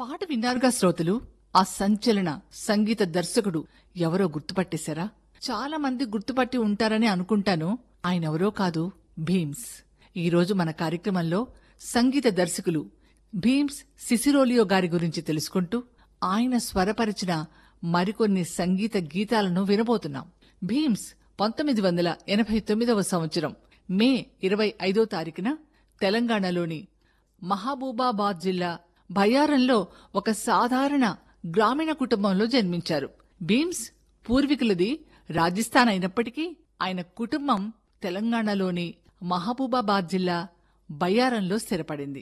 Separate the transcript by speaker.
Speaker 1: పాట విన్నారుగా శ్రోతలు ఆ సంచలన సంగీత దర్శకుడు ఎవరో గుర్తుపట్టేశారా చాలా మంది గుర్తుపట్టి ఉంటారని అనుకుంటాను ఆయనెవరో కాదు భీమ్స్ ఈరోజు మన కార్యక్రమంలో సంగీత దర్శకులు భీమ్స్ సిసిరోలియో గారి గురించి తెలుసుకుంటూ ఆయన స్వరపరిచిన మరికొన్ని సంగీత గీతాలను వినబోతున్నాం భీమ్స్ పంతొమ్మిది వందల ఎనభై తొమ్మిదవ సంవత్సరం మే ఇరవై ఐదో తారీఖున తెలంగాణలోని మహబూబాబాద్ జిల్లా బయ్యారంలో ఒక సాధారణ గ్రామీణ కుటుంబంలో జన్మించారు భీమ్స్ పూర్వీకులది రాజస్థాన్ అయినప్పటికీ ఆయన కుటుంబం తెలంగాణలోని మహబూబాబాద్ జిల్లా బయ్యారంలో స్థిరపడింది